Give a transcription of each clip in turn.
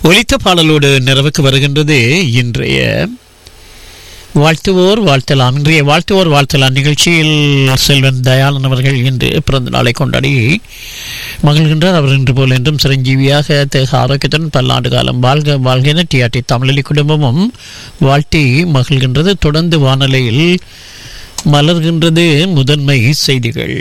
ஒலித்த பாடலோடு நிறைவுக்கு வருகின்றது இன்றைய வாழ்த்துவோர் வாழ்த்தலாம் இன்றைய வாழ்த்துவோர் வாழ்த்தலாம் நிகழ்ச்சியில் செல்வன் தயாளன் அவர்கள் இன்று பிறந்த நாளை கொண்டாடி மகிழ்கின்றார் அவர் இன்று போல் என்றும் சிரஞ்சீவியாக தேக ஆரோக்கியத்துடன் பல்லாண்டு காலம் வாழ்க வாழ்க என டிஆர்டி தமிழலி குடும்பமும் வாழ்த்தி மகிழ்கின்றது தொடர்ந்து வானொலியில் மலர்கின்றது முதன்மை செய்திகள்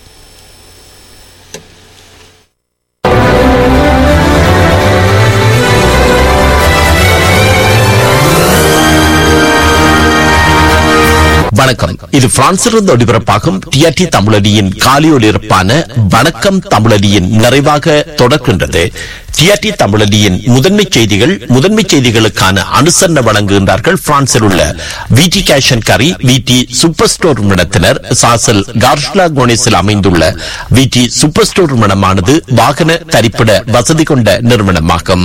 வணக்கம் இது பிரான்சிலிருந்து ஒளிபரப்பாகும் டிஆர்டி தமிழடியின் காலியொலிபரப்பான வணக்கம் தமிழடியின் நிறைவாக தொடர்கின்றது டிஆர்டி தமிழடியின் முதன்மை செய்திகள் முதன்மை செய்திகளுக்கான அனுசரணை வழங்குகின்றார்கள் பிரான்சில் உள்ள விடி கேஷன் கரி விடி சூப்பர் ஸ்டோர் நிறுவனத்தினர் சாசல் கார்ஷ்லா கோனேஸில் அமைந்துள்ள விடி சூப்பர் ஸ்டோர் நிறுவனமானது வாகன தரிப்பிட வசதி கொண்ட நிறுவனமாகும்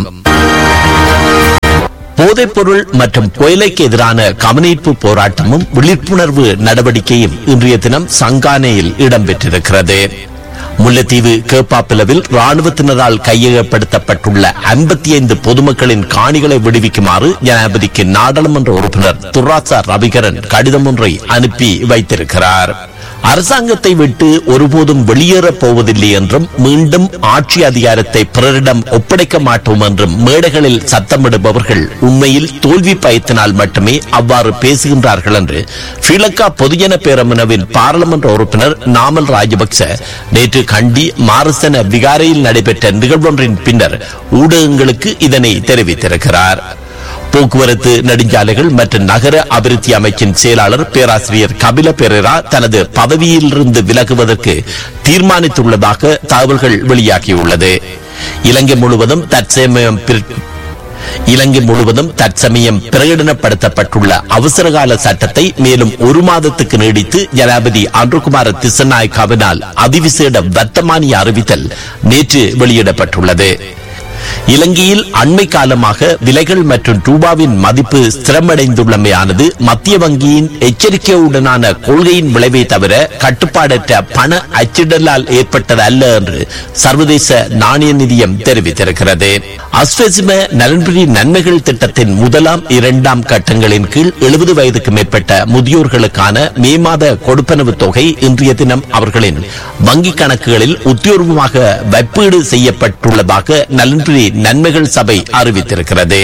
போதைப்பொருள் மற்றும் புயலைக்கு எதிரான கவனிப்பு போராட்டமும் விழிப்புணர்வு நடவடிக்கையும் இன்றைய தினம் சங்கானேயில் இடம்பெற்றிருக்கிறது முல்லைத்தீவு கேப்பாப்பிலவில் ராணுவத்தினரால் கையகப்படுத்தப்பட்டுள்ள ஐம்பத்தி ஐந்து பொதுமக்களின் காணிகளை விடுவிக்குமாறு ஜனாதிபதிக்கு நாடாளுமன்ற உறுப்பினர் துராசா ரவிகரன் கடிதம் ஒன்றை அனுப்பி வைத்திருக்கிறார் அரசாங்கத்தை விட்டு ஒருபோதும் வெளியேறப் போவதில்லை என்றும் மீண்டும் ஆட்சி அதிகாரத்தை பிறரிடம் ஒப்படைக்க மாட்டோம் என்றும் மேடைகளில் சத்தமிடுபவர்கள் உண்மையில் தோல்வி பயத்தினால் மட்டுமே அவ்வாறு பேசுகின்றார்கள் என்று ஸ்ரீலங்கா பொதுஜன பேரமுனவின் பாராளுமன்ற உறுப்பினர் நாமல் ராஜபக்ச நேற்று கண்டி மாரசன விகாரையில் நடைபெற்ற நிகழ்வொன்றின் பின்னர் ஊடகங்களுக்கு இதனை தெரிவித்திருக்கிறார் போக்குவரத்து நெடுஞ்சாலைகள் மற்றும் நகர அபிவிருத்தி அமைச்சின் செயலாளர் பேராசிரியர் கபில பெரேரா தனது பதவியிலிருந்து விலகுவதற்கு தீர்மானித்துள்ளதாக தகவல்கள் வெளியாகியுள்ளது இலங்கை முழுவதும் தற்சமயம் பிற- இலங்கை முழுவதும் தற்சமயம் பிரகடனப்படுத்தப்பட்டுள்ள அவசரகால சட்டத்தை மேலும் ஒரு மாதத்துக்கு நீடித்து ஜனாபதி அன்றுகுமார திசநாயக்காவினால் அதிவிசேட வர்த்தமானிய அறிவித்தல் நேற்று வெளியிடப்பட்டுள்ளது இலங்கையில் அண்மை காலமாக விலைகள் மற்றும் ரூபாவின் மதிப்பு ஸ்திரமடைந்துள்ளமையானது மத்திய வங்கியின் எச்சரிக்கையுடனான கொள்கையின் விளைவை தவிர கட்டுப்பாடற்ற பண அச்சிடலால் ஏற்பட்டது அல்ல என்று சர்வதேச நாணய நிதியம் தெரிவித்திருக்கிறது அஸ்வசிம நலன்புரி நன்மைகள் திட்டத்தின் முதலாம் இரண்டாம் கட்டங்களின் கீழ் எழுபது வயதுக்கு மேற்பட்ட முதியோர்களுக்கான மே மாத கொடுப்பனவு தொகை இன்றைய தினம் அவர்களின் வங்கிக் கணக்குகளில் உத்தியோகமாக வைப்பீடு செய்யப்பட்டுள்ளதாக நலன்புரி நன்மைகள் சபை அறிவித்திருக்கிறது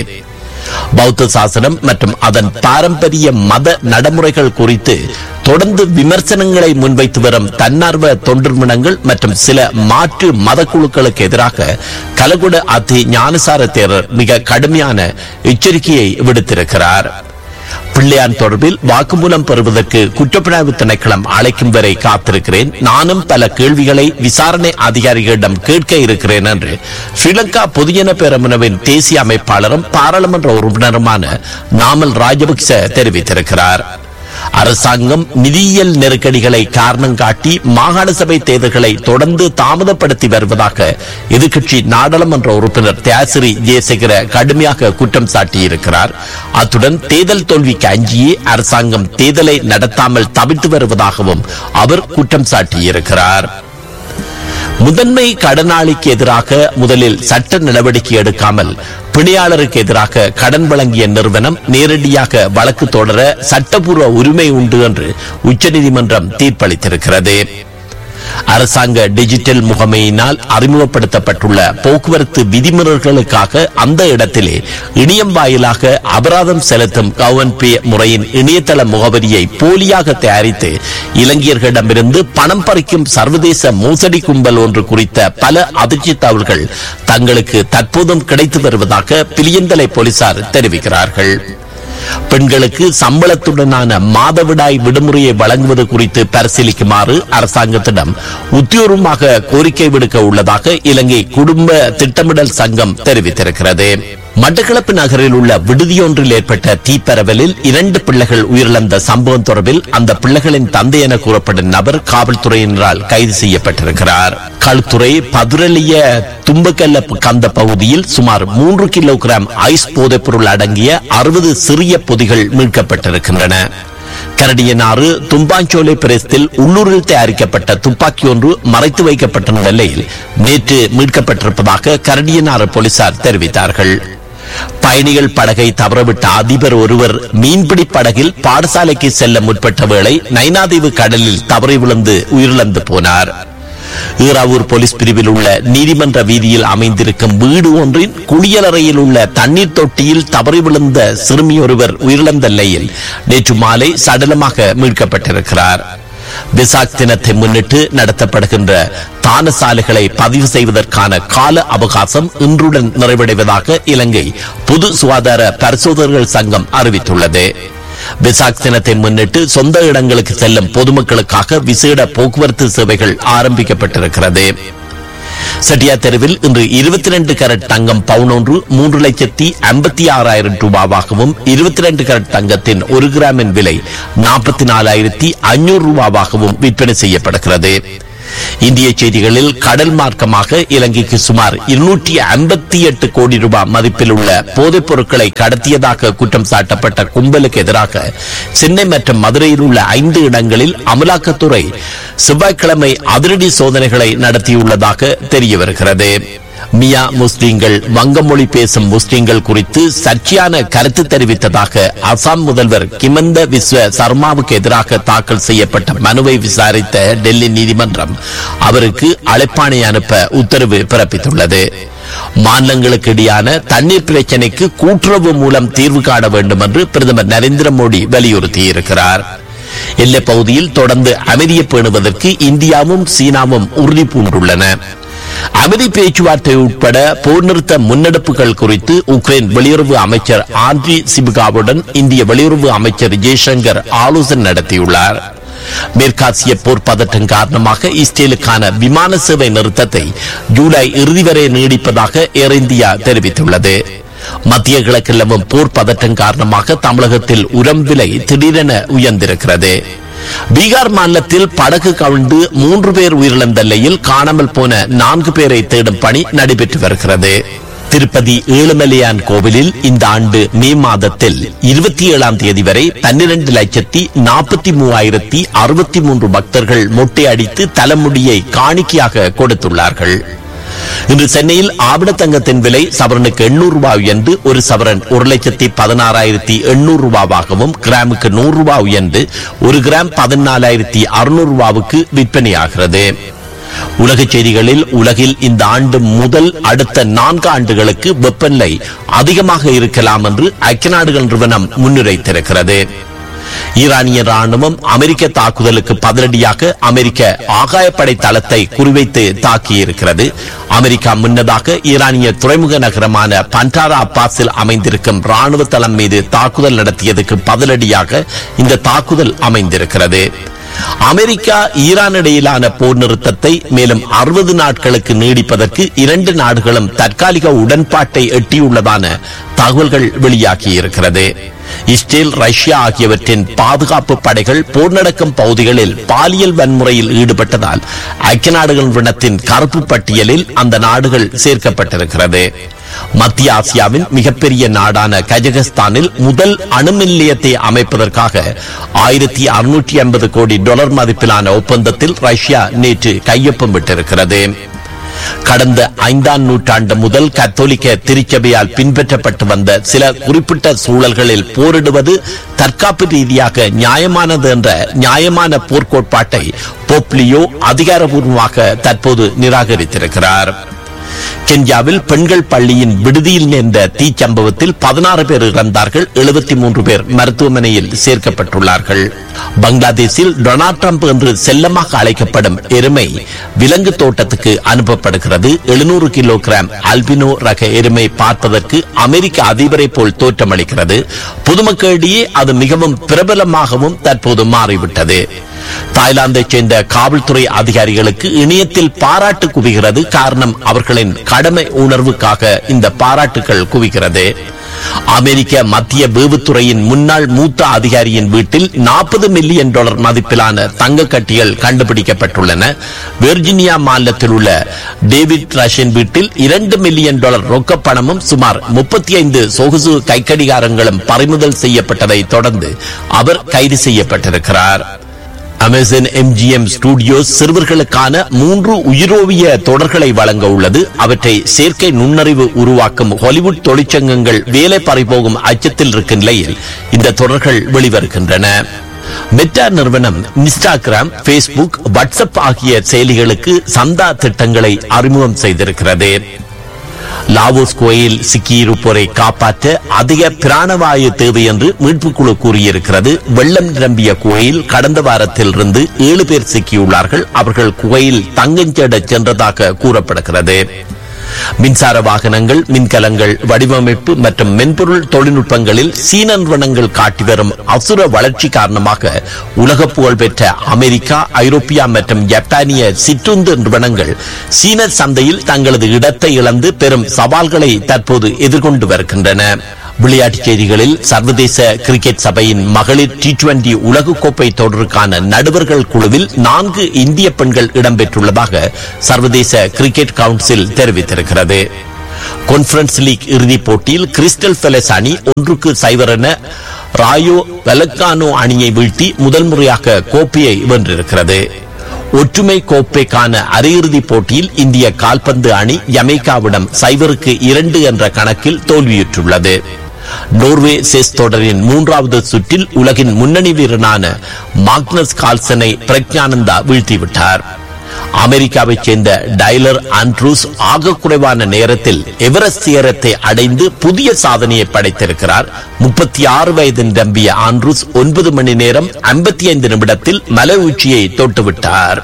பௌத்த சாசனம் மற்றும் அதன் பாரம்பரிய மத நடைமுறைகள் குறித்து தொடர்ந்து விமர்சனங்களை முன்வைத்து வரும் தன்னார்வ தொண்டிற்மணங்கள் மற்றும் சில மாற்று மத குழுக்களுக்கு எதிராக கலகுட அத்தி ஞானசார தேரர் மிக கடுமையான எச்சரிக்கையை விடுத்திருக்கிறார் பிள்ளையான் தொடர்பில் வாக்குமூலம் பெறுவதற்கு குற்றப்புலனாய்வு திணைக்களம் அழைக்கும் வரை காத்திருக்கிறேன் நானும் பல கேள்விகளை விசாரணை அதிகாரிகளிடம் கேட்க இருக்கிறேன் என்று ஸ்ரீலங்கா பொதுஜன பேரமுனவின் தேசிய அமைப்பாளரும் பாராளுமன்ற உறுப்பினருமான நாமல் ராஜபக்ச தெரிவித்திருக்கிறார் அரசாங்கம் நிதியியல் நெருக்கடிகளை காரணம் காட்டி மாகாண சபை தேர்தல்களை தொடர்ந்து தாமதப்படுத்தி வருவதாக எதிர்க்கட்சி நாடாளுமன்ற உறுப்பினர் தியாசிரி ஜெயசேகர கடுமையாக குற்றம் சாட்டியிருக்கிறார் அத்துடன் தேர்தல் தோல்விக்கு அஞ்சியே அரசாங்கம் தேர்தலை நடத்தாமல் தவிர்த்து வருவதாகவும் அவர் குற்றம் சாட்டியிருக்கிறார் முதன்மை கடனாளிக்கு எதிராக முதலில் சட்ட நடவடிக்கை எடுக்காமல் பிணையாளருக்கு எதிராக கடன் வழங்கிய நிறுவனம் நேரடியாக வழக்கு தொடர சட்டபூர்வ உரிமை உண்டு என்று உச்சநீதிமன்றம் தீர்ப்பளித்திருக்கிறது அரசாங்க டிஜிட்டல் முகமையினால் அறிமுகப்படுத்தப்பட்டுள்ள போக்குவரத்து விதிமுறைகளுக்காக அந்த இடத்திலே இணையம் வாயிலாக அபராதம் செலுத்தும் கவர்ன் பே முறையின் இணையதள முகவரியை போலியாக தயாரித்து இலங்கையர்களிடமிருந்து பணம் பறிக்கும் சர்வதேச மோசடி கும்பல் ஒன்று குறித்த பல அதிர்ச்சி தகவல்கள் தங்களுக்கு தற்போதும் கிடைத்து வருவதாக பிலியந்தலை போலீசார் தெரிவிக்கிறார்கள் பெண்களுக்கு சம்பளத்துடனான மாதவிடாய் விடுமுறையை வழங்குவது குறித்து பரிசீலிக்குமாறு அரசாங்கத்திடம் உத்தியோகமாக கோரிக்கை விடுக்க உள்ளதாக இலங்கை குடும்ப திட்டமிடல் சங்கம் தெரிவித்திருக்கிறது மட்டக்களப்பு நகரில் உள்ள விடுதியொன்றில் ஏற்பட்ட தீப்பரவலில் இரண்டு பிள்ளைகள் உயிரிழந்த சம்பவம் தொடர்பில் அந்த பிள்ளைகளின் தந்தை என கூறப்படும் நபர் காவல்துறையினரால் கைது செய்யப்பட்டிருக்கிறார் களுத்துறை பதுரலிய தும்பக்கல்ல கந்த பகுதியில் சுமார் மூன்று கிலோகிராம் ஐஸ் போதைப்பொருள் அடங்கிய அறுபது சிறிய பொதிகள் மீட்கப்பட்டிருக்கின்றன கரடியனாறு தும்பாஞ்சோலை பிரதேசத்தில் உள்ளூரில் தயாரிக்கப்பட்ட துப்பாக்கி ஒன்று மறைத்து வைக்கப்பட்ட நிலையில் நேற்று மீட்கப்பட்டிருப்பதாக கரடியனாறு போலீசார் தெரிவித்தார்கள் பயணிகள் படகை தவறவிட்ட அதிபர் ஒருவர் மீன்பிடி படகில் பாடசாலைக்கு செல்ல முற்பட்ட வேளை நைனாதீவு கடலில் தவறி விழுந்து உயிரிழந்து போனார் ஈராவூர் போலீஸ் பிரிவில் உள்ள நீதிமன்ற வீதியில் அமைந்திருக்கும் வீடு ஒன்றின் குளியலறையில் உள்ள தண்ணீர் தொட்டியில் தவறி விழுந்த சிறுமி ஒருவர் உயிரிழந்த நிலையில் நேற்று மாலை சடலமாக மீட்கப்பட்டிருக்கிறார் விசாக் தினத்தை முன்னிட்டு நடத்தப்படுகின்ற தானசாலைகளை பதிவு செய்வதற்கான கால அவகாசம் இன்றுடன் நிறைவடைவதாக இலங்கை பொது சுகாதார பரிசோதகர்கள் சங்கம் அறிவித்துள்ளது விசாக் தினத்தை முன்னிட்டு சொந்த இடங்களுக்கு செல்லும் பொதுமக்களுக்காக விசேட போக்குவரத்து சேவைகள் ஆரம்பிக்கப்பட்டிருக்கிறது செட்டியா தெருவில் இன்று இருபத்தி ரெண்டு கரட் தங்கம் பவுன் ஒன்று மூன்று லட்சத்தி ஐம்பத்தி ஆறாயிரம் ரூபாவாகவும் இருபத்தி ரெண்டு கரட் தங்கத்தின் ஒரு கிராமின் விலை நாற்பத்தி நாலாயிரத்தி ஐநூறு ரூபாவாகவும் விற்பனை செய்யப்படுகிறது இந்திய செய்திகளில் கடல் மார்க்கமாக இலங்கைக்கு சுமார் இருநூற்றி ஐம்பத்தி எட்டு கோடி ரூபாய் மதிப்பில் உள்ள போதைப் பொருட்களை கடத்தியதாக குற்றம் சாட்டப்பட்ட கும்பலுக்கு எதிராக சென்னை மற்றும் மதுரையில் உள்ள ஐந்து இடங்களில் அமலாக்கத்துறை செவ்வாய்க்கிழமை அதிரடி சோதனைகளை நடத்தியுள்ளதாக தெரிய வருகிறது மியா முஸ்லிம்கள் வங்க மொழி பேசும் முஸ்லிம்கள் குறித்து சர்ச்சையான கருத்து தெரிவித்ததாக அசாம் முதல்வர் கிமந்த விஸ்வ சர்மாவுக்கு எதிராக தாக்கல் செய்யப்பட்ட மனுவை விசாரித்த டெல்லி நீதிமன்றம் அவருக்கு அழைப்பாணை அனுப்ப உத்தரவு பிறப்பித்துள்ளது மாநிலங்களுக்கு இடையான தண்ணீர் பிரச்சினைக்கு கூட்டுறவு மூலம் தீர்வு காண வேண்டும் என்று பிரதமர் நரேந்திர மோடி வலியுறுத்தியிருக்கிறார் எல்லைப் பகுதியில் தொடர்ந்து அமைதியை பேணுவதற்கு இந்தியாவும் சீனாவும் உறுதி பூண்டுள்ளன அமைதி பேச்சுவார்த்தை உட்பட போர் நிறுத்த முன்னெடுப்புகள் குறித்து உக்ரைன் வெளியுறவு அமைச்சர் ஆண்ட்ரி சிபிகாவுடன் இந்திய வெளியுறவு அமைச்சர் ஜெய்சங்கர் ஆலோசனை நடத்தியுள்ளார் மேற்காசிய போர் பதட்டம் காரணமாக இஸ்ரேலுக்கான விமான சேவை நிறுத்தத்தை ஜூலை இறுதி வரை நீடிப்பதாக ஏர் இந்தியா தெரிவித்துள்ளது மத்திய கிழக்கில் நிலவும் போர் பதட்டம் காரணமாக தமிழகத்தில் உரம் விலை திடீரென உயர்ந்திருக்கிறது பீகார் மாநிலத்தில் படகு கவிழ்ந்து மூன்று பேர் உயிரிழந்த நிலையில் காணாமல் போன நான்கு பேரை தேடும் பணி நடைபெற்று வருகிறது திருப்பதி ஏழுமலையான் கோவிலில் இந்த ஆண்டு மே மாதத்தில் இருபத்தி ஏழாம் தேதி வரை பன்னிரண்டு லட்சத்தி நாற்பத்தி மூவாயிரத்தி அறுபத்தி மூன்று பக்தர்கள் மொட்டை அடித்து தலைமுடியை காணிக்கையாக கொடுத்துள்ளார்கள் இன்று சென்னையில் ஆபண தங்கத்தின் விலை சவரனுக்கு எண்ணூறு ரூபாய் உயர்ந்து ஒரு சவரன் ஒரு லட்சத்தி பதினாறாயிரத்தி எண்ணூறு ரூபாவாகவும் கிராமுக்கு நூறு ரூபாய் உயர்ந்து ஒரு கிராம் பதினாலாயிரத்தி அறுநூறு ரூபாவுக்கு விற்பனையாகிறது உலகச் செய்திகளில் உலகில் இந்த ஆண்டு முதல் அடுத்த நான்கு ஆண்டுகளுக்கு வெப்பநிலை அதிகமாக இருக்கலாம் என்று ஐக்கிய நாடுகள் நிறுவனம் முன்னுரைத்திருக்கிறது ஈரானிய ராணுவம் அமெரிக்க தாக்குதலுக்கு பதிலடியாக அமெரிக்க ஆகாயப்படை தளத்தை குறிவைத்து தாக்கியிருக்கிறது அமெரிக்கா முன்னதாக ஈரானிய துறைமுக நகரமான பண்டாரா அப்பாஸில் அமைந்திருக்கும் ராணுவ தளம் மீது தாக்குதல் நடத்தியதுக்கு பதிலடியாக இந்த தாக்குதல் அமைந்திருக்கிறது அமெரிக்கா ஈரான் இடையிலான போர் நிறுத்தத்தை மேலும் அறுபது நாட்களுக்கு நீடிப்பதற்கு இரண்டு நாடுகளும் தற்காலிக உடன்பாட்டை எட்டியுள்ளதான தகவல்கள் வெளியாகியிருக்கிறது இஸ்ரேல் ரஷ்யா ஆகியவற்றின் பாதுகாப்பு படைகள் போர் நடக்கும் பகுதிகளில் பாலியல் வன்முறையில் ஈடுபட்டதால் ஐக்கிய நாடுகள் நிறுவனத்தின் கருப்பு பட்டியலில் அந்த நாடுகள் சேர்க்கப்பட்டிருக்கிறது மத்திய ஆசியாவின் மிகப்பெரிய நாடான கஜகஸ்தானில் முதல் அணு மின் நிலையத்தை அமைப்பதற்காக ஆயிரத்தி அறுநூற்றி ஐம்பது கோடி டாலர் மதிப்பிலான ஒப்பந்தத்தில் ரஷ்யா நேற்று கையொப்பம் விட்டிருக்கிறது கடந்த ஐந்தாம் நூற்றாண்டு முதல் கத்தோலிக்க திருச்சபையால் பின்பற்றப்பட்டு வந்த சில குறிப்பிட்ட சூழல்களில் போரிடுவது தற்காப்பு ரீதியாக நியாயமானது என்ற நியாயமான போர்க்கோட்பாட்டை போப்லியோ அதிகாரபூர்வமாக தற்போது நிராகரித்திருக்கிறார் கென்யாவில் பெண்கள் பள்ளியின் விடுதியில் நேர்ந்த தீச்சம்பவத்தில் பதினாறு பேர் இறந்தார்கள் எழுபத்தி மூன்று பேர் மருத்துவமனையில் சேர்க்கப்பட்டுள்ளார்கள் பங்களாதேஷில் டொனால்ட் ட்ரம்ப் என்று செல்லமாக அழைக்கப்படும் எருமை விலங்கு தோட்டத்துக்கு அனுப்பப்படுகிறது எழுநூறு கிலோகிராம் அல்பினோ ரக எருமை பார்ப்பதற்கு அமெரிக்க அதிபரை போல் தோற்றமளிக்கிறது பொதுமக்களிடையே அது மிகவும் பிரபலமாகவும் தற்போது மாறிவிட்டது தாய்லாந்தைச் சேர்ந்த காவல்துறை அதிகாரிகளுக்கு இணையத்தில் பாராட்டு குவிகிறது காரணம் அவர்களின் கடமை உணர்வுக்காக இந்த பாராட்டுகள் குவிக்கிறது அமெரிக்க மத்திய வேவுத்துறையின் முன்னாள் மூத்த அதிகாரியின் வீட்டில் நாற்பது மில்லியன் டாலர் மதிப்பிலான தங்க கட்டிகள் கண்டுபிடிக்கப்பட்டுள்ளன வெர்ஜினியா மாநிலத்தில் உள்ள டேவிட் ரஷின் வீட்டில் இரண்டு மில்லியன் டாலர் ரொக்கப் பணமும் சுமார் முப்பத்தி ஐந்து சொகுசு கைக்கடிகாரங்களும் பறிமுதல் செய்யப்பட்டதை தொடர்ந்து அவர் கைது செய்யப்பட்டிருக்கிறார் அமேசான் எம்ஜிஎம் ஸ்டுடியோஸ் சிறுவர்களுக்கான மூன்று உயிரோவிய தொடர்களை வழங்க உள்ளது அவற்றை செயற்கை நுண்ணறிவு உருவாக்கும் ஹாலிவுட் தொழிற்சங்கங்கள் வேலை பறிபோகும் அச்சத்தில் இருக்கும் நிலையில் இந்த தொடர்கள் வெளிவருகின்றன மெட்டா நிறுவனம் இன்ஸ்டாகிராம் பேஸ்புக் வாட்ஸ்அப் ஆகிய செயலிகளுக்கு சந்தா திட்டங்களை அறிமுகம் செய்திருக்கிறது லாவோஸ் கோயில் சிக்கியிருப்போரை காப்பாற்ற அதிக பிராணவாயு தேவை என்று மீட்புக் குழு கூறியிருக்கிறது வெள்ளம் நிரம்பிய குகையில் கடந்த வாரத்திலிருந்து ஏழு பேர் சிக்கியுள்ளார்கள் அவர்கள் குகையில் தங்கஞ்சேடச் சென்றதாக கூறப்படுகிறது மின்சார வாகனங்கள் மின்கலங்கள் வடிவமைப்பு மற்றும் மென்பொருள் தொழில்நுட்பங்களில் சீன நிறுவனங்கள் காட்டி வரும் அசுர வளர்ச்சி காரணமாக உலக புகழ்பெற்ற அமெரிக்கா ஐரோப்பியா மற்றும் ஜப்பானிய சிற்றுந்து நிறுவனங்கள் சீன சந்தையில் தங்களது இடத்தை இழந்து பெரும் சவால்களை தற்போது எதிர்கொண்டு வருகின்றன விளையாட்டுச் செய்திகளில் சர்வதேச கிரிக்கெட் சபையின் மகளிர் டி டுவெண்டி உலகக்கோப்பை தொடருக்கான நடுவர்கள் குழுவில் நான்கு இந்திய பெண்கள் இடம்பெற்றுள்ளதாக சர்வதேச கிரிக்கெட் கவுன்சில் தெரிவித்திருக்கிறது கான்பரன்ஸ் லீக் இறுதிப் போட்டியில் கிறிஸ்டல் பெலஸ் அணி ஒன்றுக்கு சைவர் என ராயோ வெலக்கானோ அணியை வீழ்த்தி முதல் முறையாக கோப்பையை வென்றிருக்கிறது ஒற்றுமை கோப்பைக்கான அரையிறுதிப் போட்டியில் இந்திய கால்பந்து அணி ஜமைக்காவிடம் சைவருக்கு இரண்டு என்ற கணக்கில் தோல்வியுற்றுள்ளது நோர்வே செஸ் தொடரின் மூன்றாவது சுற்றில் உலகின் முன்னணி வீரனான மாக்னஸ் கால்சனை பிரக்ஞானந்தா வீழ்த்திவிட்டார் அமெரிக்காவைச் சேர்ந்த டைலர் ஆண்ட்ரூஸ் ஆக குறைவான நேரத்தில் எவரெஸ்ட் சிகரத்தை அடைந்து புதிய சாதனையை படைத்திருக்கிறார் முப்பத்தி ஆறு வயது நிரம்பிய ஆண்ட்ரூஸ் ஒன்பது மணி நேரம் ஐம்பத்தி ஐந்து நிமிடத்தில் மலை உச்சியை தொட்டுவிட்டார்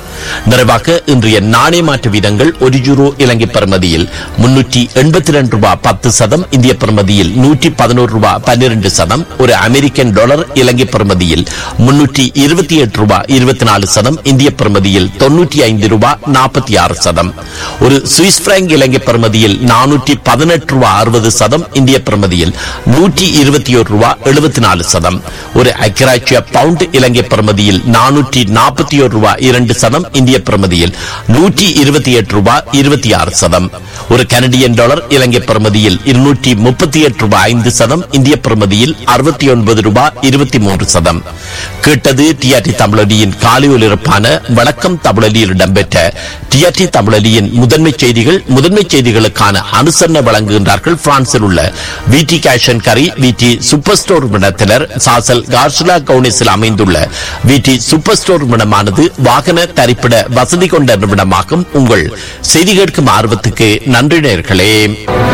நிறைவாக இன்றைய நாணய மாற்று வீதங்கள் ஒரு யூரோ இலங்கை பெறுமதியில் முன்னூற்றி எண்பத்தி ரெண்டு ரூபாய் பத்து சதம் இந்திய பெறுமதியில் நூற்றி பதினோரு ரூபாய் பன்னிரண்டு சதம் ஒரு அமெரிக்கன் டாலர் இலங்கை பெறுமதியில் முன்னூற்றி இருபத்தி எட்டு ரூபாய் இருபத்தி நாலு சதம் இந்திய பெறுமதியில் தொன்னூற்றி ஐந்து ரூபாய் நாற்பத்தி ஆறு சதம் ஒரு சுவிஸ் பிராங்க் இலங்கை பெறுமதியில் நானூற்றி பதினெட்டு ரூபாய் அறுபது சதம் இந்திய பெறுமதியில் நூற்றி இருபத்தி ஒரு ரூபாய் எழுபத்தி நாலு சதம் ஒரு ஐக்கியராட்சிய பவுண்ட் இலங்கை பெறுமதியில் நானூற்றி நாற்பத்தி ஒரு ரூபாய் இரண்டு சதம் இந்திய பிரமதியில் நூற்றி இருபத்தி எட்டு ரூபாய் இருபத்தி ஆறு சதம் ஒரு கனடியன் டாலர் இலங்கை பிரமதியில் இருநூற்றி முப்பத்தி எட்டு ரூபாய் ஐந்து சதம் இந்திய பிரமதியில் அறுபத்தி ஒன்பது ரூபாய் இருபத்தி மூன்று சதம் கேட்டது டிஆர்டி தமிழொலியின் காலை ஒலிபரப்பான வணக்கம் தமிழொலியில் இடம்பெற்ற டிஆர்டி தமிழொலியின் முதன்மை செய்திகள் முதன்மை செய்திகளுக்கான அனுசரணை வழங்குகின்றார்கள் பிரான்சில் உள்ள விடி கேஷன் கரி விடி சூப்பர் ஸ்டோர் நிறுவனத்தினர் சாசல் கார்சுலா கவுனிஸில் அமைந்துள்ள விடி சூப்பர் ஸ்டோர் நிறுவனமானது வாகன தரிப்பிட வசதி கொண்ட நிறுவனமாகும் உங்கள் செய்தி கேட்கும் ஆர்வத்துக்கு நன்றி நேர்களே